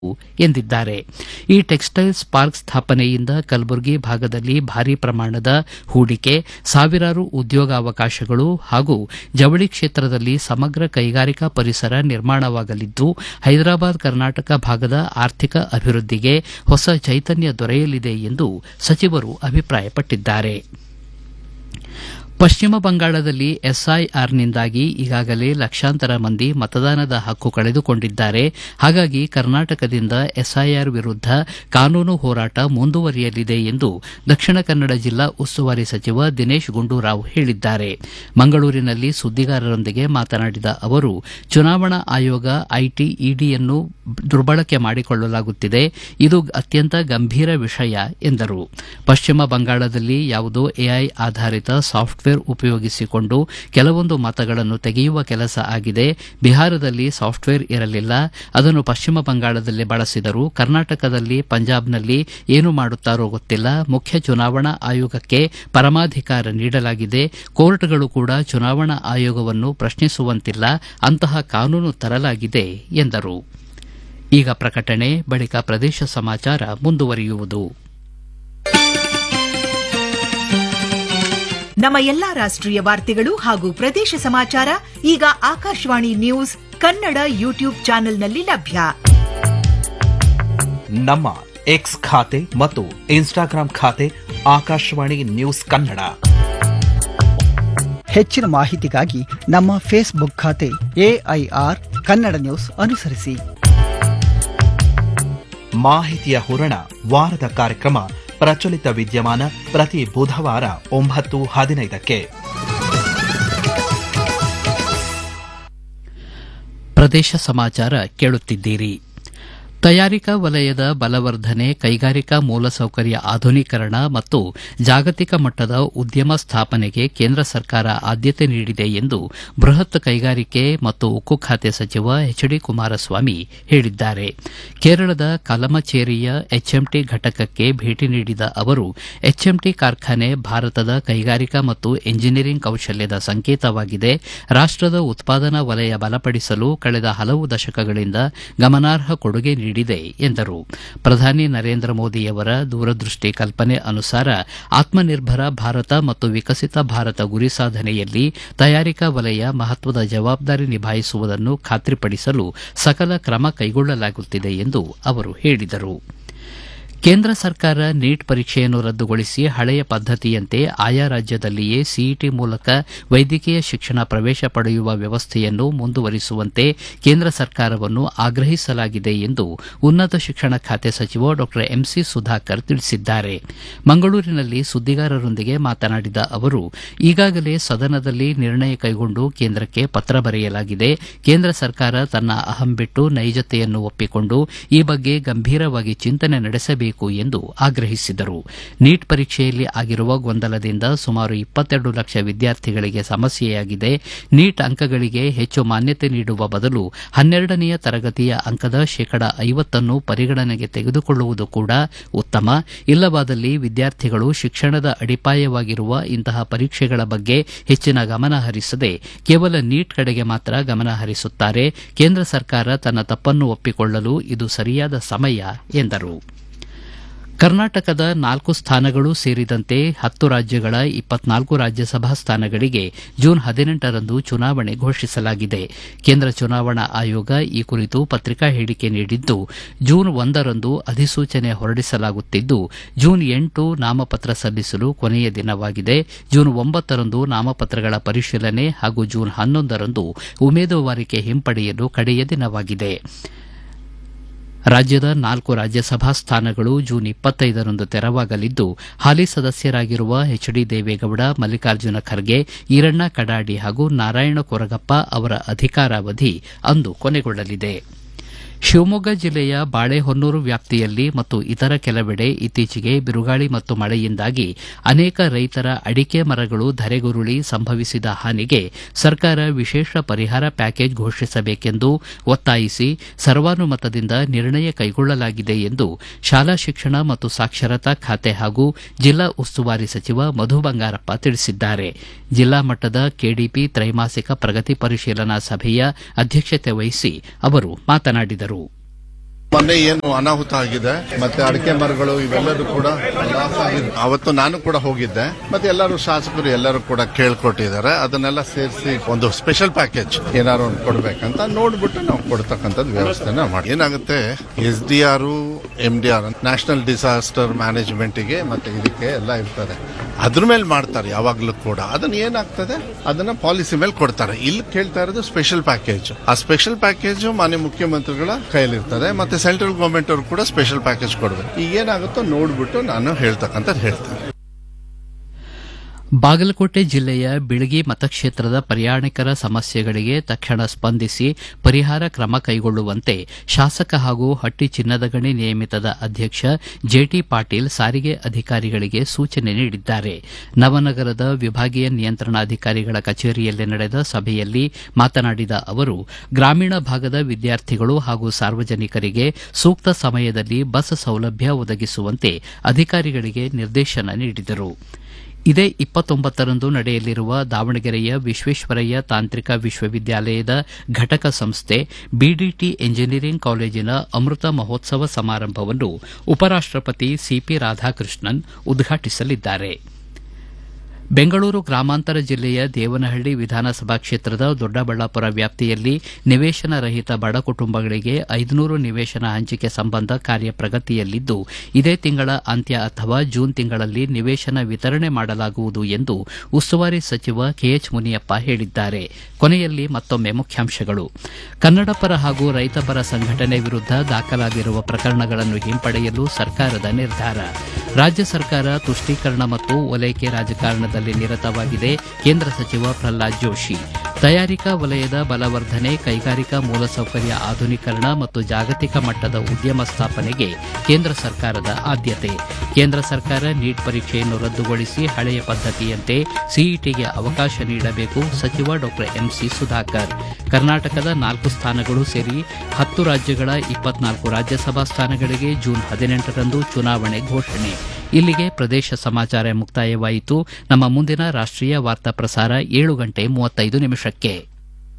ಎಂದಿದ್ದಾರೆ ಈ textiles park ಸ್ಥಾಪನೆಯಿಂದ Kalaburagi ಭಾಗದಲ್ಲಿ ಭಾರೀ ಪ್ರಮಾಣದ ಹೂಡಿಕೆ ಸಾವಿರಾರು ಉದ್ಯೋಗಾವಕಾಶಗಳು ಹಾಗೂ ಜವಳಿ ಕ್ಷೇತ್ರದಲ್ಲಿ ಸಮಗ್ರ ಕೈಗಾರಿಕಾ ಪರಿಸರ ನಿರ್ಮಾಣವಾಗಲಿದ್ದು ಹೈದರಾಬಾದ್ ಕರ್ನಾಟಕ ಭಾಗದ ಆರ್ಥಿಕ ಅಭಿವೃದ್ಧಿಗೆ ಹೊಸ ಚೈತನ್ಯ ದೊರೆಯಲಿದೆ ಎಂದು ಸಚಿವರು ಅಭಿಪ್ರಾಯಪಟ್ಟಿದ್ದಾರೆ ಪಶ್ಚಿಮ ಬಂಗಾಳದಲ್ಲಿ ಎಸ್ಐಆರ್ನಿಂದಾಗಿ ಈಗಾಗಲೇ ಲಕ್ಷಾಂತರ ಮಂದಿ ಮತದಾನದ ಹಕ್ಕು ಕಳೆದುಕೊಂಡಿದ್ದಾರೆ ಹಾಗಾಗಿ ಕರ್ನಾಟಕದಿಂದ ಎಸ್ಐಆರ್ ವಿರುದ್ಧ ಕಾನೂನು ಹೋರಾಟ ಮುಂದುವರಿಯಲಿದೆ ಎಂದು ದಕ್ಷಿಣ ಕನ್ನಡ ಜಿಲ್ಲಾ ಉಸ್ತುವಾರಿ ಸಚಿವ ದಿನೇಶ್ ಗುಂಡೂರಾವ್ ಹೇಳಿದ್ದಾರೆ ಮಂಗಳೂರಿನಲ್ಲಿ ಸುದ್ದಿಗಾರರೊಂದಿಗೆ ಮಾತನಾಡಿದ ಅವರು ಚುನಾವಣಾ ಆಯೋಗ ಐಟಿ ಇಡಿಯನ್ನು ದುರ್ಬಳಕೆ ಮಾಡಿಕೊಳ್ಳಲಾಗುತ್ತಿದೆ ಇದು ಅತ್ಯಂತ ಗಂಭೀರ ವಿಷಯ ಎಂದರು ಪಶ್ಚಿಮ ಬಂಗಾಳದಲ್ಲಿ ಯಾವುದೋ ಎಐ ಆಧಾರಿತ ಸಾಫ್ಟ್ವೇರ್ ಉಪಯೋಗಿಸಿಕೊಂಡು ಕೆಲವೊಂದು ಮತಗಳನ್ನು ತೆಗೆಯುವ ಕೆಲಸ ಆಗಿದೆ ಬಿಹಾರದಲ್ಲಿ ಸಾಫ್ಟ್ವೇರ್ ಇರಲಿಲ್ಲ ಅದನ್ನು ಪಶ್ಚಿಮ ಬಂಗಾಳದಲ್ಲಿ ಬಳಸಿದರು ಕರ್ನಾಟಕದಲ್ಲಿ ಪಂಜಾಬ್ನಲ್ಲಿ ಏನು ಮಾಡುತ್ತಾರೋ ಗೊತ್ತಿಲ್ಲ ಮುಖ್ಯ ಚುನಾವಣಾ ಆಯೋಗಕ್ಕೆ ಪರಮಾಧಿಕಾರ ನೀಡಲಾಗಿದೆ ಕೋರ್ಟ್ಗಳು ಕೂಡ ಚುನಾವಣಾ ಆಯೋಗವನ್ನು ಪ್ರಶ್ನಿಸುವಂತಿಲ್ಲ ಅಂತಹ ಕಾನೂನು ತರಲಾಗಿದೆ ಎಂದರು ಈಗ ಪ್ರಕಟಣೆ ಬಳಿಕ ಪ್ರದೇಶ ಸಮಾಚಾರ ಮುಂದುವರಿಯುವುದು ನಮ್ಮ ಎಲ್ಲಾ ರಾಷ್ಟ್ರೀಯ ವಾರ್ತೆಗಳು ಹಾಗೂ ಪ್ರದೇಶ ಸಮಾಚಾರ ಈಗ ಆಕಾಶವಾಣಿ ನ್ಯೂಸ್ ಕನ್ನಡ ಯೂಟ್ಯೂಬ್ ಚಾನೆಲ್ನಲ್ಲಿ ಲಭ್ಯ ನಮ್ಮ ಎಕ್ಸ್ ಖಾತೆ ಮತ್ತು ಇನ್ಸ್ಟಾಗ್ರಾಂ ಖಾತೆ ಆಕಾಶವಾಣಿ ನ್ಯೂಸ್ ಕನ್ನಡ ಹೆಚ್ಚಿನ ಮಾಹಿತಿಗಾಗಿ ನಮ್ಮ ಫೇಸ್ಬುಕ್ ಖಾತೆ ಎಐಆರ್ ಕನ್ನಡ ನ್ಯೂಸ್ ಅನುಸರಿಸಿ ಮಾಹಿತಿಯ ಹೂರಣ ವಾರದ ಕಾರ್ಯಕ್ರಮ ಪ್ರಚಲಿತ ವಿದ್ಯಮಾನ ಪ್ರತಿ ಬುಧವಾರ ಒಂಬತ್ತು ಹದಿನೈದಕ್ಕೆ ಪ್ರದೇಶ ಸಮಾಚಾರ ಕೇಳುತ್ತಿದ್ದೀರಿ ತಯಾರಿಕಾ ವಲಯದ ಬಲವರ್ಧನೆ ಕೈಗಾರಿಕಾ ಮೂಲಸೌಕರ್ಯ ಆಧುನೀಕರಣ ಮತ್ತು ಜಾಗತಿಕ ಮಟ್ಟದ ಉದ್ಯಮ ಸ್ಥಾಪನೆಗೆ ಕೇಂದ್ರ ಸರ್ಕಾರ ಆದ್ಯತೆ ನೀಡಿದೆ ಎಂದು ಬೃಹತ್ ಕೈಗಾರಿಕೆ ಮತ್ತು ಉಕ್ಕು ಖಾತೆ ಸಚಿವ ಎಚ್ ಡಿ ಕುಮಾರಸ್ವಾಮಿ ಹೇಳಿದ್ದಾರೆ ಕೇರಳದ ಕಲಮಚೇರಿಯ ಎಚ್ಎಂಟಿ ಘಟಕಕ್ಕೆ ಭೇಟಿ ನೀಡಿದ ಅವರು ಎಚ್ಎಂಟಿ ಕಾರ್ಖಾನೆ ಭಾರತದ ಕೈಗಾರಿಕಾ ಮತ್ತು ಎಂಜಿನಿಯರಿಂಗ್ ಕೌಶಲ್ಯದ ಸಂಕೇತವಾಗಿದೆ ರಾಷ್ಟದ ಉತ್ಪಾದನಾ ವಲಯ ಬಲಪಡಿಸಲು ಕಳೆದ ಹಲವು ದಶಕಗಳಿಂದ ಗಮನಾರ್ಹ ಕೊಡುಗೆ ನೀಡಿದೆ ಎಂದರು ಪ್ರಧಾನಿ ನರೇಂದ್ರ ಮೋದಿಯವರ ದೂರದೃಷ್ಟಿ ಕಲ್ಪನೆ ಅನುಸಾರ ಆತ್ಮನಿರ್ಭರ ಭಾರತ ಮತ್ತು ವಿಕಸಿತ ಭಾರತ ಗುರಿ ಸಾಧನೆಯಲ್ಲಿ ತಯಾರಿಕಾ ವಲಯ ಮಹತ್ವದ ಜವಾಬ್ದಾರಿ ನಿಭಾಯಿಸುವುದನ್ನು ಖಾತ್ರಿಪಡಿಸಲು ಸಕಲ ಕ್ರಮ ಕೈಗೊಳ್ಳಲಾಗುತ್ತಿದೆ ಎಂದು ಅವರು ಹೇಳಿದರು ಕೇಂದ್ರ ಸರ್ಕಾರ ನೀಟ್ ಪರೀಕ್ಷೆಯನ್ನು ರದ್ದುಗೊಳಿಸಿ ಹಳೆಯ ಪದ್ದತಿಯಂತೆ ಆಯಾ ರಾಜ್ಯದಲ್ಲಿಯೇ ಸಿಇಟಿ ಮೂಲಕ ವೈದ್ಯಕೀಯ ಶಿಕ್ಷಣ ಪ್ರವೇಶ ಪಡೆಯುವ ವ್ಯವಸ್ಥೆಯನ್ನು ಮುಂದುವರಿಸುವಂತೆ ಕೇಂದ್ರ ಸರ್ಕಾರವನ್ನು ಆಗ್ರಹಿಸಲಾಗಿದೆ ಎಂದು ಉನ್ನತ ಶಿಕ್ಷಣ ಖಾತೆ ಸಚಿವ ಡಾ ಎಂಸಿ ಸುಧಾಕರ್ ತಿಳಿಸಿದ್ದಾರೆ ಮಂಗಳೂರಿನಲ್ಲಿ ಸುದ್ದಿಗಾರರೊಂದಿಗೆ ಮಾತನಾಡಿದ ಅವರು ಈಗಾಗಲೇ ಸದನದಲ್ಲಿ ನಿರ್ಣಯ ಕೈಗೊಂಡು ಕೇಂದ್ರಕ್ಕೆ ಪತ್ರ ಬರೆಯಲಾಗಿದೆ ಕೇಂದ್ರ ಸರ್ಕಾರ ತನ್ನ ಅಹಂ ಬಿಟ್ಟು ನೈಜತೆಯನ್ನು ಒಪ್ಪಿಕೊಂಡು ಈ ಬಗ್ಗೆ ಗಂಭೀರವಾಗಿ ಚಿಂತನೆ ನಡೆಸಬೇಕು ಎಂದು ಆಗ್ರಹಿಸಿದರು ನೀಟ್ ಪರೀಕ್ಷೆಯಲ್ಲಿ ಆಗಿರುವ ಗೊಂದಲದಿಂದ ಸುಮಾರು ಇಪ್ಪತ್ತೆರಡು ಲಕ್ಷ ವಿದ್ಯಾರ್ಥಿಗಳಿಗೆ ಸಮಸ್ಯೆಯಾಗಿದೆ ನೀಟ್ ಅಂಕಗಳಿಗೆ ಹೆಚ್ಚು ಮಾನ್ಯತೆ ನೀಡುವ ಬದಲು ಹನ್ನೆರಡನೆಯ ತರಗತಿಯ ಅಂಕದ ಶೇಕಡ ಐವತ್ತನ್ನು ಪರಿಗಣನೆಗೆ ತೆಗೆದುಕೊಳ್ಳುವುದು ಕೂಡ ಉತ್ತಮ ಇಲ್ಲವಾದಲ್ಲಿ ವಿದ್ಯಾರ್ಥಿಗಳು ಶಿಕ್ಷಣದ ಅಡಿಪಾಯವಾಗಿರುವ ಇಂತಹ ಪರೀಕ್ಷೆಗಳ ಬಗ್ಗೆ ಹೆಚ್ಚಿನ ಗಮನ ಹರಿಸದೆ ಕೇವಲ ನೀಟ್ ಕಡೆಗೆ ಮಾತ್ರ ಗಮನ ಹರಿಸುತ್ತಾರೆ ಕೇಂದ್ರ ಸರ್ಕಾರ ತನ್ನ ತಪ್ಪನ್ನು ಒಪ್ಪಿಕೊಳ್ಳಲು ಇದು ಸರಿಯಾದ ಸಮಯ ಎಂದರು ಕರ್ನಾಟಕದ ನಾಲ್ಕು ಸ್ಥಾನಗಳು ಸೇರಿದಂತೆ ಹತ್ತು ರಾಜ್ಯಗಳ ಇಪ್ಪತ್ನಾಲ್ಕು ರಾಜ್ಯಸಭಾ ಸ್ಥಾನಗಳಿಗೆ ಜೂನ್ ಹದಿನೆಂಟರಂದು ಚುನಾವಣೆ ಘೋಷಿಸಲಾಗಿದೆ ಕೇಂದ್ರ ಚುನಾವಣಾ ಆಯೋಗ ಈ ಕುರಿತು ಪತ್ರಿಕಾ ಹೇಳಿಕೆ ನೀಡಿದ್ದು ಜೂನ್ ಒಂದರಂದು ಅಧಿಸೂಚನೆ ಹೊರಡಿಸಲಾಗುತ್ತಿದ್ದು ಜೂನ್ ಎಂಟು ನಾಮಪತ್ರ ಸಲ್ಲಿಸಲು ಕೊನೆಯ ದಿನವಾಗಿದೆ ಜೂನ್ ಒಂಬತ್ತರಂದು ನಾಮಪತ್ರಗಳ ಪರಿಶೀಲನೆ ಹಾಗೂ ಜೂನ್ ಹನ್ನೊಂದರಂದು ಉಮೇದುವಾರಿಕೆ ಹಿಂಪಡೆಯಲು ಕಡೆಯ ದಿನವಾಗಿದೆ ರಾಜ್ಯದ ನಾಲ್ಕು ರಾಜ್ಯಸಭಾ ಸ್ಥಾನಗಳು ಜೂನ್ ಇಪ್ಪತ್ತೈದರಂದು ತೆರವಾಗಲಿದ್ದು ಹಾಲಿ ಸದಸ್ಯರಾಗಿರುವ ಎಚ್ ಡಿ ದೇವೇಗೌಡ ಮಲ್ಲಿಕಾರ್ಜುನ ಖರ್ಗೆ ಈರಣ್ಣ ಕಡಾಡಿ ಹಾಗೂ ನಾರಾಯಣ ಕೊರಗಪ್ಪ ಅವರ ಅಧಿಕಾರಾವಧಿ ಅಂದು ಕೊನೆಗೊಳ್ಳಲಿದೆ ಶಿವಮೊಗ್ಗ ಜಿಲ್ಲೆಯ ಬಾಳೆಹೊನ್ನೂರು ವ್ಯಾಪ್ತಿಯಲ್ಲಿ ಮತ್ತು ಇತರ ಕೆಲವೆಡೆ ಇತ್ತೀಚೆಗೆ ಬಿರುಗಾಳಿ ಮತ್ತು ಮಳೆಯಿಂದಾಗಿ ಅನೇಕ ರೈತರ ಅಡಿಕೆ ಮರಗಳು ಧರೆಗುರುಳಿ ಸಂಭವಿಸಿದ ಹಾನಿಗೆ ಸರ್ಕಾರ ವಿಶೇಷ ಪರಿಹಾರ ಪ್ಯಾಕೇಜ್ ಘೋಷಿಸಬೇಕೆಂದು ಒತ್ತಾಯಿಸಿ ಸರ್ವಾನುಮತದಿಂದ ನಿರ್ಣಯ ಕೈಗೊಳ್ಳಲಾಗಿದೆ ಎಂದು ಶಾಲಾ ಶಿಕ್ಷಣ ಮತ್ತು ಸಾಕ್ಷರತಾ ಖಾತೆ ಹಾಗೂ ಜಿಲ್ಲಾ ಉಸ್ತುವಾರಿ ಸಚಿವ ಮಧು ಬಂಗಾರಪ್ಪ ತಿಳಿಸಿದ್ದಾರೆ ಜಿಲ್ಲಾ ಮಟ್ಟದ ಕೆಡಿಪಿ ತ್ರೈಮಾಸಿಕ ಪ್ರಗತಿ ಪರಿಶೀಲನಾ ಸಭೆಯ ಅಧ್ಯಕ್ಷತೆ ವಹಿಸಿ ಅವರು ಮಾತನಾಡಿದರು ಮೊನ್ನೆ ಏನು ಅನಾಹುತ ಆಗಿದೆ ಮತ್ತೆ ಅಡಿಕೆ ಮರಗಳು ಇವೆಲ್ಲರೂ ಕೂಡ ಲಾಸ್ ಆಗಿದೆ ಅವತ್ತು ನಾನು ಕೂಡ ಹೋಗಿದ್ದೆ ಮತ್ತೆ ಎಲ್ಲರೂ ಶಾಸಕರು ಎಲ್ಲರೂ ಕೂಡ ಕೇಳ್ಕೊಟ್ಟಿದ್ದಾರೆ ಅದನ್ನೆಲ್ಲ ಸೇರಿಸಿ ಒಂದು ಸ್ಪೆಷಲ್ ಪ್ಯಾಕೇಜ್ ಏನಾದ್ರು ಒಂದು ಕೊಡ್ಬೇಕಂತ ನೋಡ್ಬಿಟ್ಟು ನಾವು ಕೊಡ್ತಕ್ಕಂಥದ್ದು ವ್ಯವಸ್ಥೆನ ಮಾಡಿ ಏನಾಗುತ್ತೆ S D R M D R national disaster management ಗೆ ಮತ್ತೆ ಇದಕ್ಕೆ ಎಲ್ಲ ಇರ್ತದೆ ಅದ್ರ ಮೇಲೆ ಮಾಡ್ತಾರೆ ಯಾವಾಗ್ಲೂ ಕೂಡ ಅದನ್ನ ಏನಾಗ್ತದೆ ಅದನ್ನ ಪಾಲಿಸಿ ಮೇಲೆ ಕೊಡ್ತಾರೆ ಇಲ್ಲಿ ಕೇಳ್ತಾ ಇರೋದು ಸ್ಪೆಷಲ್ ಪ್ಯಾಕೇಜ್ ಆ ಸ್ಪೆಷಲ್ ಪ್ಯಾಕೇಜ್ ಮಾನ್ಯ ಮುಖ್ಯಮಂತ್ರಿಗಳ ಕೈಯಲ್ಲಿರ್ತದೆ ಮತ್ತೆ ಸೆಂಟ್ರಲ್ ಗವರ್ಮೆಂಟ್ ಅವರು ಕೂಡ ಸ್ಪೆಷಲ್ ಪ್ಯಾಕೇಜ್ ಕೊಡಬೇಕು ಈಗ ಏನಾಗುತ್ತೋ ನೋಡ್ಬಿಟ್ಟು ನಾನು ಹೇಳ್ತಕ್ಕಂಥದ್ದು ಹೇಳ್ತೇನೆ ಬಾಗಲಕೋಟೆ ಜಿಲ್ಲೆಯ ಬಿಳಗಿ ಮತಕ್ಷೇತ್ರದ ಪ್ರಯಾಣಿಕರ ಸಮಸ್ಯೆಗಳಿಗೆ ತಕ್ಷಣ ಸ್ಪಂದಿಸಿ ಪರಿಹಾರ ಕ್ರಮ ಕೈಗೊಳ್ಳುವಂತೆ ಶಾಸಕ ಹಾಗೂ ಹಟ್ಟಿ ಚಿನ್ನದ ಗಣಿ ನಿಯಮಿತದ ಅಧ್ಯಕ್ಷ ಜೆಟಿ ಪಾಟೀಲ್ ಸಾರಿಗೆ ಅಧಿಕಾರಿಗಳಿಗೆ ಸೂಚನೆ ನೀಡಿದ್ದಾರೆ ನವನಗರದ ವಿಭಾಗೀಯ ನಿಯಂತ್ರಣಾಧಿಕಾರಿಗಳ ಕಚೇರಿಯಲ್ಲಿ ನಡೆದ ಸಭೆಯಲ್ಲಿ ಮಾತನಾಡಿದ ಅವರು ಗ್ರಾಮೀಣ ಭಾಗದ ವಿದ್ಯಾರ್ಥಿಗಳು ಹಾಗೂ ಸಾರ್ವಜನಿಕರಿಗೆ ಸೂಕ್ತ ಸಮಯದಲ್ಲಿ ಬಸ್ ಸೌಲಭ್ಯ ಒದಗಿಸುವಂತೆ ಅಧಿಕಾರಿಗಳಿಗೆ ನಿರ್ದೇಶನ ನೀಡಿದರು ಇದೇ ಇಪ್ಪತ್ತೊಂಬತ್ತರಂದು ನಡೆಯಲಿರುವ ದಾವಣಗೆರೆಯ ವಿಶ್ವೇಶ್ವರಯ್ಯ ತಾಂತ್ರಿಕ ವಿಶ್ವವಿದ್ಯಾಲಯದ ಘಟಕ ಸಂಸ್ಥೆ ಬಿಡಿಟಿ ಎಂಜಿನಿಯರಿಂಗ್ ಕಾಲೇಜಿನ ಅಮೃತ ಮಹೋತ್ಸವ ಸಮಾರಂಭವನ್ನು ಉಪರಾಷ್ಟಪತಿ ಸಿಪಿ ರಾಧಾಕೃಷ್ಣನ್ ಉದ್ಘಾಟಿಸಲಿದ್ದಾರೆ ಬೆಂಗಳೂರು ಗ್ರಾಮಾಂತರ ಜಿಲ್ಲೆಯ ದೇವನಹಳ್ಳಿ ವಿಧಾನಸಭಾ ಕ್ಷೇತ್ರದ ದೊಡ್ಡಬಳ್ಳಾಪುರ ವ್ಯಾಪ್ತಿಯಲ್ಲಿ ನಿವೇಶನ ರಹಿತ ಬಡ ಕುಟುಂಬಗಳಿಗೆ ಐದುನೂರು ನಿವೇಶನ ಹಂಚಿಕೆ ಸಂಬಂಧ ಕಾರ್ಯ ಪ್ರಗತಿಯಲ್ಲಿದ್ದು ಇದೇ ತಿಂಗಳ ಅಂತ್ಯ ಅಥವಾ ಜೂನ್ ತಿಂಗಳಲ್ಲಿ ನಿವೇಶನ ವಿತರಣೆ ಮಾಡಲಾಗುವುದು ಎಂದು ಉಸ್ತುವಾರಿ ಸಚಿವ ಕೆಎಚ್ ಮುನಿಯಪ್ಪ ಹೇಳಿದ್ದಾರೆ ಕೊನೆಯಲ್ಲಿ ಮತ್ತೊಮ್ಮೆ ಮುಖ್ಯಾಂಶಗಳು ಕನ್ನಡಪರ ಹಾಗೂ ರೈತಪರ ಸಂಘಟನೆ ವಿರುದ್ಧ ದಾಖಲಾಗಿರುವ ಪ್ರಕರಣಗಳನ್ನು ಹಿಂಪಡೆಯಲು ಸರ್ಕಾರದ ನಿರ್ಧಾರ ರಾಜ್ಯ ಸರ್ಕಾರ ತುಷ್ಟೀಕರಣ ಮತ್ತು ಓಲೈಕೆ ರಾಜಕಾರಣದಲ್ಲಿ ನಿರತವಾಗಿದೆ ಕೇಂದ್ರ ಸಚಿವ ಪ್ರಹ್ಲಾದ್ ಜೋಶಿ ತಯಾರಿಕಾ ವಲಯದ ಬಲವರ್ಧನೆ ಕೈಗಾರಿಕಾ ಮೂಲಸೌಕರ್ಯ ಆಧುನೀಕರಣ ಮತ್ತು ಜಾಗತಿಕ ಮಟ್ಟದ ಉದ್ಯಮ ಸ್ಥಾಪನೆಗೆ ಕೇಂದ್ರ ಸರ್ಕಾರದ ಆದ್ಯತೆ ಕೇಂದ್ರ ಸರ್ಕಾರ ನೀಟ್ ಪರೀಕ್ಷೆಯನ್ನು ರದ್ದುಗೊಳಿಸಿ ಹಳೆಯ ಪದ್ದತಿಯಂತೆ ಸಿಇಟಿಗೆ ಅವಕಾಶ ನೀಡಬೇಕು ಸಚಿವ ಡಾ ಎಂಸಿ ಸುಧಾಕರ್ ಕರ್ನಾಟಕದ ನಾಲ್ಕು ಸ್ಥಾನಗಳು ಸೇರಿ ಹತ್ತು ರಾಜ್ಯಗಳ ಇಪ್ಪತ್ನಾಲ್ಕು ರಾಜ್ಯಸಭಾ ಸ್ಥಾನಗಳಿಗೆ ಜೂನ್ ಹದಿನೆಂಟರಂದು ಚುನಾವಣೆ ಘೋಷಣೆ ಇಲ್ಲಿಗೆ ಪ್ರದೇಶ ಸಮಾಚಾರ ಮುಕ್ತಾಯವಾಯಿತು ನಮ್ಮ ಮುಂದಿನ ರಾಷ್ಟೀಯ ವಾರ್ತಾ ಪ್ರಸಾರ ಏಳು ಗಂಟೆ ಮೂವತ್ತೈದು ನಿಮಿಷಕ್ಕೆ